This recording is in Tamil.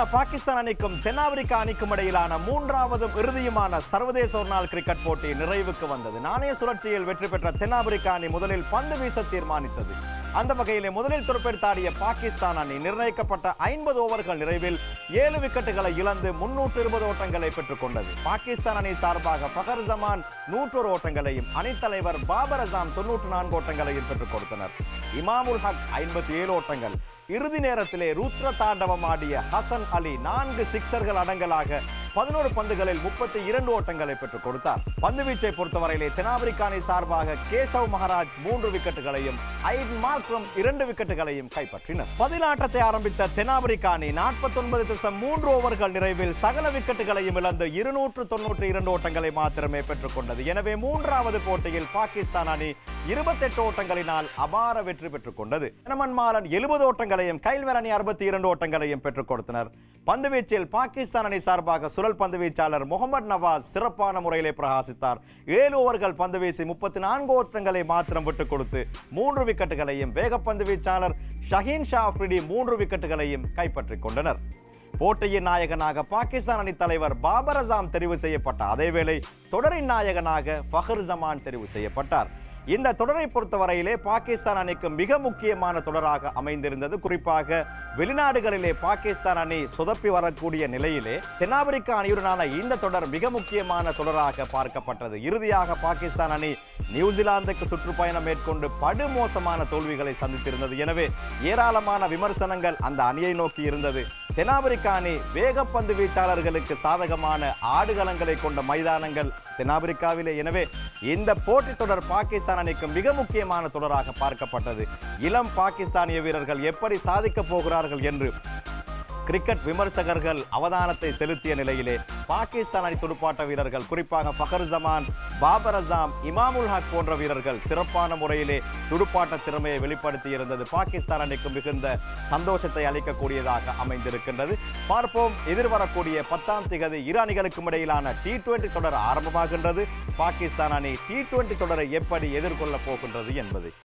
பாகிஸ்தான் அணிக்கும் தென்னாப்பிரிக்கா அணிக்கும் இடையிலான மூன்றாவதும் இறுதியுமான சர்வதேச ஒருநாள் கிரிக்கெட் போட்டி நிறைவுக்கு வந்தது நாணய சுழற்சியில் வெற்றி பெற்ற தென்னாப்பிரிக்கா அணி முதலில் பந்து வீச தீர்மானித்தது அந்த வகையிலே முதலில் துடுப்பெடுத்தாடிய பாகிஸ்தான் அணி நிர்ணயிக்கப்பட்ட ஐம்பது ஓவர்கள் நிறைவில் ஏழு விக்கெட்டுகளை இழந்து முன்னூற்று இருபது ஓட்டங்களை பெற்றுக் கொண்டது பாகிஸ்தான் அணி சார்பாக ஃபகர் ஜமான் நூற்றொரு ஓட்டங்களையும் அணித்தலைவர் பாபர் அசாம் தொன்னூற்று நான்கு ஓட்டங்களையும் பெற்றுக் கொடுத்தனர் இமாமுல் ஹக் ஐம்பத்தி ஏழு ஓட்டங்கள் இறுதி நேரத்திலே ருத்ர தாண்டவம் ஆடிய ஹசன் அலி நான்கு சிக்சர்கள் அடங்கலாக பதினோரு பந்துகளில் முப்பத்தி இரண்டு ஓட்டங்களை பெற்றுக் கொடுத்தார் பந்து வீச்சை பொறுத்தவரையிலே தென்னாப்பிரிக்கா அணி சார்பாக கேசவ் மகாராஜ் மூன்று விக்கெட்டுகளையும் ஐட் மார்க்ரம் இரண்டு விக்கெட்டுகளையும் கைப்பற்றினர் பதிலாட்டத்தை ஆரம்பித்த தென்னாப்பிரிக்கா அணி நாற்பத்தி ஒன்பது தசம் மூன்று ஓவர்கள் நிறைவில் சகல விக்கெட்டுகளையும் இழந்து இருநூற்று தொன்னூற்றி இரண்டு ஓட்டங்களை மாத்திரமே பெற்றுக் கொண்டது எனவே மூன்றாவது போட்டியில் பாகிஸ்தான் அணி இருபத்தெட்டு ஓட்டங்களினால் அபார வெற்றி பெற்றுக் கொண்டது எனமன் மாலன் எழுபது ஓட்டங்களையும் கைல்வர் அணி அறுபத்தி இரண்டு ஓட்டங்களையும் பெற்றுக் கொடுத்தனர் பந்து வீச்சில் பாகிஸ்தான் அணி சார்பாக சுழல் பந்து வீச்சாளர் முகமது நவாஸ் சிறப்பான முறையிலே பிரகாசித்தார் ஏழு ஓவர்கள் பந்து வீசி முப்பத்தி நான்கு ஓட்டங்களை மாத்திரம் விட்டுக் கொடுத்து மூன்று விக்கெட்டுகளையும் வேகப்பந்து வீச்சாளர் ஷஹீன் ஷா அஃப்ரிடி மூன்று விக்கெட்டுகளையும் கைப்பற்றிக் கொண்டனர் போட்டியின் நாயகனாக பாகிஸ்தான் அணி தலைவர் பாபர் அசாம் தெரிவு செய்யப்பட்ட அதேவேளை தொடரின் நாயகனாக ஃபஹர் ஜமான் தெரிவு செய்யப்பட்டார் இந்த தொடரை பொறுத்தவரையிலே பாகிஸ்தான் அணிக்கு மிக முக்கியமான தொடராக அமைந்திருந்தது குறிப்பாக வெளிநாடுகளிலே பாகிஸ்தான் அணி சொதப்பி வரக்கூடிய நிலையிலே தென்னாப்பிரிக்கா அணியுடனான இந்த தொடர் மிக முக்கியமான தொடராக பார்க்கப்பட்டது இறுதியாக பாகிஸ்தான் அணி நியூசிலாந்துக்கு சுற்றுப்பயணம் மேற்கொண்டு படுமோசமான தோல்விகளை சந்தித்திருந்தது எனவே ஏராளமான விமர்சனங்கள் அந்த அணியை நோக்கி இருந்தது தென்னாப்பிரிக்கா அணி வேகப்பந்து வீச்சாளர்களுக்கு சாதகமான ஆடுகளங்களை கொண்ட மைதானங்கள் தென்னாப்பிரிக்காவிலே எனவே இந்த போட்டித் தொடர் பாகிஸ்தான் அணிக்கு மிக முக்கியமான தொடராக பார்க்கப்பட்டது இளம் பாகிஸ்தானிய வீரர்கள் எப்படி சாதிக்கப் போகிறார்கள் என்று கிரிக்கெட் விமர்சகர்கள் அவதானத்தை செலுத்திய நிலையிலே பாகிஸ்தான் அணி துடுப்பாட்ட வீரர்கள் குறிப்பாக ஃபகர் ஜமான் பாபர் அசாம் இமாமுல் ஹக் போன்ற வீரர்கள் சிறப்பான முறையிலே துடுப்பாட்ட திறமையை வெளிப்படுத்தி இருந்தது பாகிஸ்தான் அணிக்கு மிகுந்த சந்தோஷத்தை அளிக்கக்கூடியதாக அமைந்திருக்கின்றது பார்ப்போம் எதிர்வரக்கூடிய பத்தாம் திகதி இரு அணிகளுக்கும் இடையிலான டி டுவெண்டி தொடர் ஆரம்பமாகின்றது பாகிஸ்தான் அணி டி டுவெண்டி தொடரை எப்படி எதிர்கொள்ளப் போகின்றது என்பது